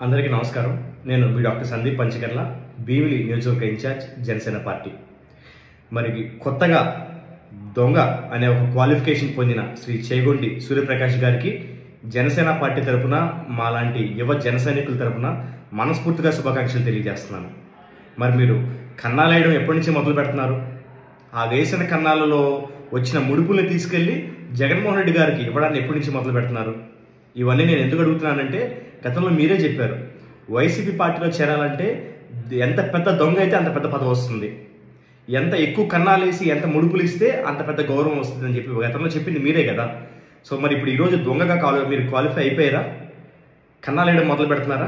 అందరికీ నమస్కారం నేను మీ డాక్టర్ సందీప్ పంచకర్ల భీమిలి నియోజకవర్గ ఇన్ఛార్జ్ జనసేన పార్టీ మరి కొత్తగా దొంగ అనే ఒక క్వాలిఫికేషన్ పొందిన శ్రీ చేగొండి సూర్యప్రకాష్ గారికి జనసేన పార్టీ తరపున మాలాంటి యువ జన సైనికుల తరపున మనస్ఫూర్తిగా శుభాకాంక్షలు తెలియజేస్తున్నాను మరి మీరు కన్నాలేయడం ఎప్పటి నుంచి మొదలు పెడుతున్నారు ఆ వేసిన కన్నాలలో వచ్చిన ముడుపుల్ని తీసుకెళ్లి జగన్మోహన్ రెడ్డి గారికి ఇవ్వడాన్ని ఎప్పటి నుంచి మొదలు పెడుతున్నారు ఇవన్నీ నేను ఎందుకు అడుగుతున్నానంటే గతంలో మీరే చెప్పారు వైసీపీ పార్టీలో చేరాలంటే ఎంత పెద్ద దొంగ అయితే అంత పెద్ద పదవి వస్తుంది ఎంత ఎక్కువ కన్నాలేసి ఎంత ముడుపులు ఇస్తే అంత పెద్ద గౌరవం వస్తుంది అని చెప్పి గతంలో చెప్పింది మీరే కదా సో మరి ఇప్పుడు ఈరోజు దొంగగా కావాలి మీరు క్వాలిఫై అయిపోయారా కన్నాలేయడం మొదలు పెడుతున్నారా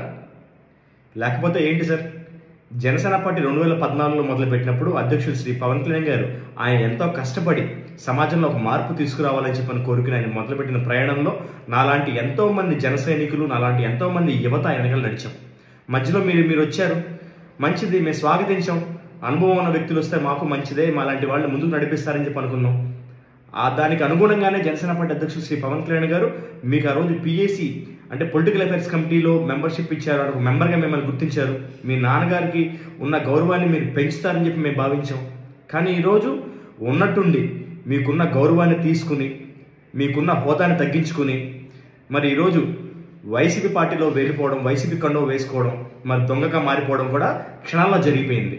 లేకపోతే ఏంటి సార్ జనసేన పార్టీ రెండు వేల పద్నాలుగులో మొదలుపెట్టినప్పుడు అధ్యక్షుడు శ్రీ పవన్ కళ్యాణ్ గారు ఆయన ఎంతో కష్టపడి సమాజంలో ఒక మార్పు తీసుకురావాలని చెప్పని కోరుకుని ఆయన మొదలుపెట్టిన ప్రయాణంలో నాలాంటి ఎంతో మంది జన సైనికులు నాలాంటి ఎంతో మంది యువత వెనకాల నడిచాం మధ్యలో మీరు మీరు వచ్చారు మంచిది మేము స్వాగతించాం అనుభవం ఉన్న వ్యక్తులు వస్తే మాకు మంచిదే మాలాంటి వాళ్ళు ముందుకు నడిపిస్తారని చెప్పి అనుకున్నాం ఆ దానికి అనుగుణంగానే జనసేన పార్టీ అధ్యక్షుడు శ్రీ పవన్ కళ్యాణ్ గారు మీకు ఆ రోజు పిఏసి అంటే పొలిటికల్ అఫైర్స్ కమిటీలో మెంబర్షిప్ ఇచ్చారు ఒక మెంబర్గా మిమ్మల్ని గుర్తించారు మీ నాన్నగారికి ఉన్న గౌరవాన్ని మీరు పెంచుతారని చెప్పి మేము భావించాం కానీ ఈరోజు ఉన్నట్టుండి మీకున్న గౌరవాన్ని తీసుకుని మీకున్న హోదాని తగ్గించుకుని మరి ఈరోజు వైసీపీ పార్టీలో వెళ్ళిపోవడం వైసీపీ కండో వేసుకోవడం మరి దొంగగా మారిపోవడం కూడా క్షణాల్లో జరిగిపోయింది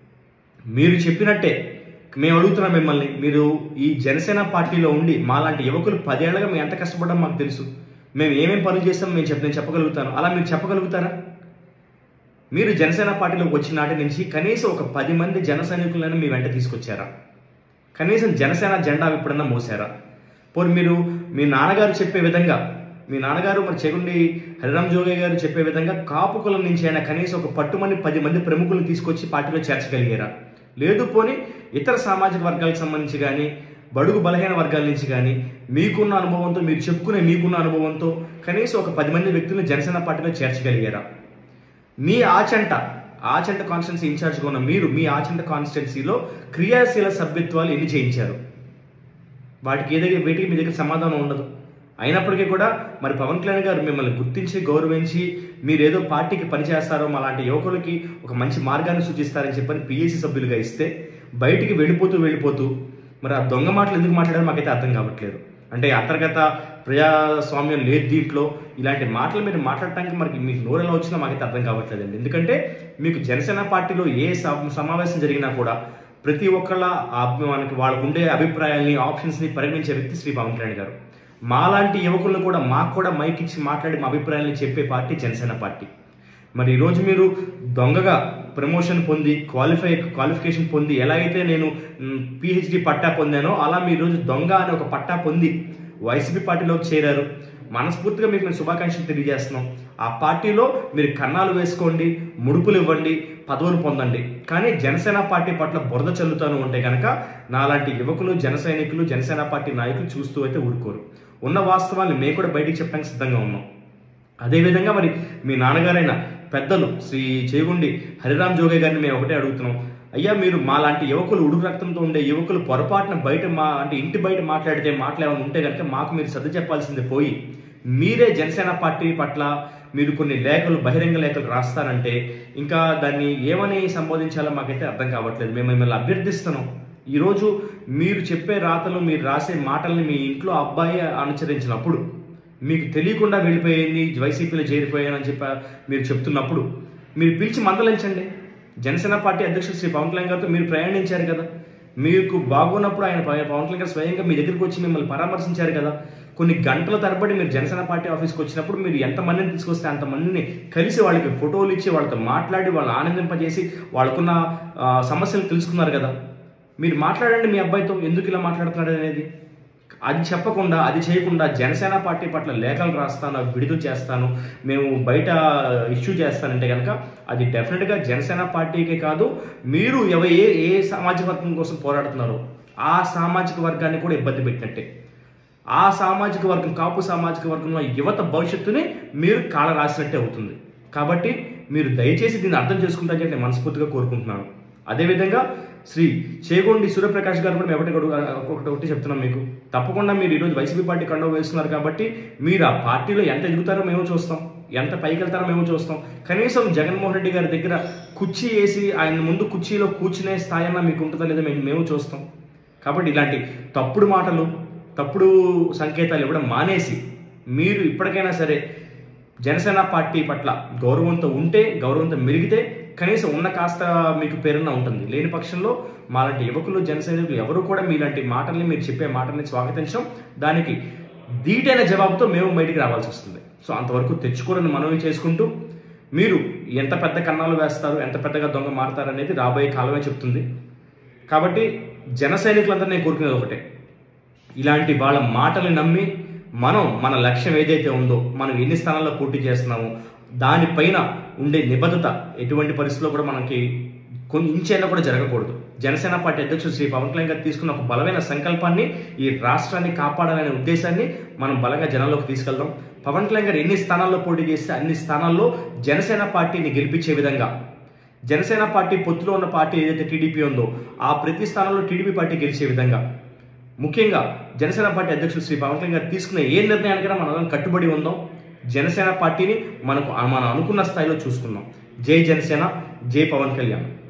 మీరు చెప్పినట్టే మేము అడుగుతున్నాం మిమ్మల్ని మీరు ఈ జనసేన పార్టీలో ఉండి మాలాంటి యువకులు పదేళ్లుగా మేము ఎంత కష్టపడ్డాం మాకు తెలుసు మేము ఏమేం పనులు చేస్తాం మేము చెప్ నేను చెప్పగలుగుతాను అలా మీరు చెప్పగలుగుతారా మీరు జనసేన పార్టీలోకి వచ్చిన నాటి నుంచి కనీసం ఒక పది మంది జన సైనికులను మీ వెంట తీసుకొచ్చారా కనీసం జనసేన జెండా ఎప్పుడన్నా మోసారా పోనీ మీరు మీ నాన్నగారు చెప్పే విధంగా మీ నాన్నగారు మరి చెగుండి హరిరామ్ జోగయ్య గారు చెప్పే విధంగా కాపు కులం నుంచి అయినా కనీసం ఒక పట్టుమని పది మంది ప్రముఖులను తీసుకొచ్చి పార్టీలో చేర్చగలిగారా లేదు పోని ఇతర సామాజిక వర్గాలకు సంబంధించి కానీ బడుగు బలహీన వర్గాల నుంచి కానీ మీకున్న అనుభవంతో మీరు చెప్పుకునే మీకున్న అనుభవంతో కనీసం ఒక పది మంది వ్యక్తులను జనసేన పార్టీలో చేర్చగలిగారా మీ ఆచంట ఆచంట కాన్స్టిట్యున్సీ ఇన్ఛార్జ్గా ఉన్న మీరు మీ ఆచంట కాన్స్టిట్యున్సీలో క్రియాశీల సభ్యత్వాలు ఎన్ని చేయించారు వాటికి ఏదైతే వీటికి మీ దగ్గర సమాధానం ఉండదు అయినప్పటికీ కూడా మరి పవన్ కళ్యాణ్ గారు మిమ్మల్ని గుర్తించి గౌరవించి మీరు ఏదో పార్టీకి పనిచేస్తారో అలాంటి యువకులకి ఒక మంచి మార్గాన్ని సూచిస్తారని చెప్పని పిఎస్సి సభ్యులుగా ఇస్తే బయటికి వెళ్ళిపోతూ వెళ్ళిపోతూ మరి ఆ దొంగ మాటలు ఎందుకు మాట్లాడారో మాకైతే అర్థం కావట్లేదు అంటే అంతర్గత ప్రజాస్వామ్యం లేదు దీంట్లో ఇలాంటి మాటలు మీరు మాట్లాడటానికి మనకి మీకు నోరెలా వచ్చినా మాకైతే అర్థం కావట్లేదండి ఎందుకంటే మీకు జనసేన పార్టీలో ఏ సమ- సమావేశం జరిగినా కూడా ప్రతి ఒక్కళ్ళ ఆ మనకి వాళ్ళకు ఉండే అభిప్రాయాల్ని ఆప్షన్స్ని పరిగణించే వ్యక్తి శ్రీ పవన్ కళ్యాణ్ గారు మాలాంటి యువకులను కూడా మాకు కూడా మైక్ ఇచ్చి మాట్లాడి మా అభిప్రాయాల్ని చెప్పే పార్టీ జనసేన పార్టీ మరి ఈరోజు మీరు దొంగగా ప్రమోషన్ పొంది క్వాలిఫై క్వాలిఫికేషన్ పొంది ఎలా అయితే నేను పిహెచ్డి పట్టా పొందానో అలా మీరు ఈరోజు దొంగ అనే ఒక పట్టా పొంది వైసీపీ పార్టీలోకి చేరారు మనస్ఫూర్తిగా మీకు మేము శుభాకాంక్షలు తెలియజేస్తున్నాం ఆ పార్టీలో మీరు కన్నాలు వేసుకోండి ముడుపులు ఇవ్వండి పదవులు పొందండి కానీ జనసేన పార్టీ పట్ల బురద చల్లుతాను ఉంటే కనుక నాలాంటి యువకులు జన సైనికులు జనసేన పార్టీ నాయకులు చూస్తూ అయితే ఊరుకోరు ఉన్న వాస్తవాన్ని మేము కూడా బయటికి చెప్పడానికి సిద్ధంగా ఉన్నాం అదేవిధంగా మరి మీ నాన్నగారైన పెద్దలు శ్రీ చేగుండి హరిరామ్ జోగయ్య గారిని మేము ఒకటే అడుగుతున్నాం అయ్యా మీరు మా లాంటి యువకులు ఉడుకు రక్తంతో ఉండే యువకులు పొరపాటున బయట మా అంటే ఇంటి బయట మాట్లాడితే మాటలు ఏమైనా ఉంటే కనుక మాకు మీరు సర్ది చెప్పాల్సింది పోయి మీరే జనసేన పార్టీ పట్ల మీరు కొన్ని లేఖలు బహిరంగ లేఖలు రాస్తారంటే ఇంకా దాన్ని ఏమని సంబోధించాలో మాకైతే అర్థం కావట్లేదు మేము మిమ్మల్ని అభ్యర్థిస్తున్నాం ఈరోజు మీరు చెప్పే రాతలు మీరు రాసే మాటల్ని మీ ఇంట్లో అబ్బాయి అనుసరించినప్పుడు మీకు తెలియకుండా వెళ్ళిపోయింది వైసీపీలో చేరిపోయానని చెప్పి మీరు చెప్తున్నప్పుడు మీరు పిలిచి మందలించండి జనసేన పార్టీ అధ్యక్షుడు శ్రీ పవన్ కళ్యాణ్ గారితో మీరు ప్రయాణించారు కదా మీకు బాగున్నప్పుడు ఆయన పవ- పవన్ కళ్యాణ్ గారు స్వయంగా మీ దగ్గరికి వచ్చి మిమ్మల్ని పరామర్శించారు కదా కొన్ని గంటల తరబడి మీరు జనసేన పార్టీ ఆఫీస్కి వచ్చినప్పుడు మీరు ఎంతమందిని తీసుకొస్తే అంతమందిని కలిసి వాళ్ళకి ఫోటోలు ఇచ్చి వాళ్ళతో మాట్లాడి వాళ్ళని ఆనందింపజేసి వాళ్ళకున్న ఆ, సమస్యలు తెలుసుకున్నారు కదా మీరు మాట్లాడండి మీ అబ్బాయితో ఎందుకు ఇలా మాట్లాడుతున్నాడు అనేది అది చెప్పకుండా అది చేయకుండా జనసేన పార్టీ పట్ల లేఖలు రాస్తాను అవి విడుదల చేస్తాను మేము బయట ఇష్యూ చేస్తానంటే కనుక అది డెఫినెట్గా జనసేన పార్టీకే కాదు మీరు ఎవ ఏ ఏ సామాజిక వర్గం కోసం పోరాడుతున్నారో ఆ సామాజిక వర్గాన్ని కూడా ఇబ్బంది పెట్టినట్టే ఆ సామాజిక వర్గం కాపు సామాజిక వర్గంలో యువత భవిష్యత్తుని మీరు కాల రాసినట్టే అవుతుంది కాబట్టి మీరు దయచేసి దీన్ని అర్థం చేసుకుంటారని చెప్పి నేను మనస్ఫూర్తిగా కోరుకుంటున్నాను అదేవిధంగా శ్రీ చేగొండి సూర్యప్రకాష్ గారు కూడా మేము ఒకటి ఒకటి ఒకటి చెప్తున్నాం మీకు తప్పకుండా మీరు ఈరోజు వైసీపీ పార్టీ కండవ వేస్తున్నారు కాబట్టి మీరు ఆ పార్టీలో ఎంత ఎదుగుతారో మేము చూస్తాం ఎంత పైకి వెళ్తారో మేము చూస్తాం కనీసం జగన్మోహన్ రెడ్డి గారి దగ్గర కుర్చీ వేసి ఆయన ముందు కుర్చీలో కూర్చునే స్థాయి అన్నా మీకు ఉంటుందా లేదా మేము మేము చూస్తాం కాబట్టి ఇలాంటి తప్పుడు మాటలు తప్పుడు సంకేతాలు ఇవ్వడం మానేసి మీరు ఇప్పటికైనా సరే జనసేన పార్టీ పట్ల గౌరవంతో ఉంటే గౌరవంతో మెరిగితే కనీసం ఉన్న కాస్త మీకు పేరున్న ఉంటుంది లేని పక్షంలో మాలాంటి యువకులు జనసైనికులు ఎవరు కూడా మీలాంటి మాటల్ని మీరు చెప్పే మాటల్ని స్వాగతించడం దానికి ధీటైన జవాబుతో మేము బయటికి రావాల్సి వస్తుంది సో అంతవరకు తెచ్చుకోరని మనవి చేసుకుంటూ మీరు ఎంత పెద్ద కన్నాలు వేస్తారు ఎంత పెద్దగా దొంగ మారుతారు అనేది రాబోయే కాలమే చెప్తుంది కాబట్టి జన సైనికులంతా నేను కోరుకునేది ఒకటే ఇలాంటి వాళ్ళ మాటలు నమ్మి మనం మన లక్ష్యం ఏదైతే ఉందో మనం ఎన్ని స్థానాల్లో పోటీ చేస్తున్నామో దానిపైన ఉండే నిబద్ధత ఎటువంటి పరిస్థితుల్లో కూడా మనకి కొన్ని ఇంచైనా కూడా జరగకూడదు జనసేన పార్టీ అధ్యక్షుడు శ్రీ పవన్ కళ్యాణ్ గారు తీసుకున్న ఒక బలమైన సంకల్పాన్ని ఈ రాష్ట్రాన్ని కాపాడాలనే ఉద్దేశాన్ని మనం బలంగా జనాల్లోకి తీసుకెళ్దాం పవన్ కళ్యాణ్ గారు ఎన్ని స్థానాల్లో పోటీ చేస్తే అన్ని స్థానాల్లో జనసేన పార్టీని గెలిపించే విధంగా జనసేన పార్టీ పొత్తులో ఉన్న పార్టీ ఏదైతే టీడీపీ ఉందో ఆ ప్రతి స్థానంలో టీడీపీ పార్టీ గెలిచే విధంగా ముఖ్యంగా జనసేన పార్టీ అధ్యక్షుడు శ్రీ పవన్ కళ్యాణ్ గారు తీసుకున్న ఏ నిర్ణయానికైనా మనం కట్టుబడి ఉందాం జనసేన పార్టీని మనకు మనం అనుకున్న స్థాయిలో చూసుకుందాం జై జనసేన జై పవన్ కళ్యాణ్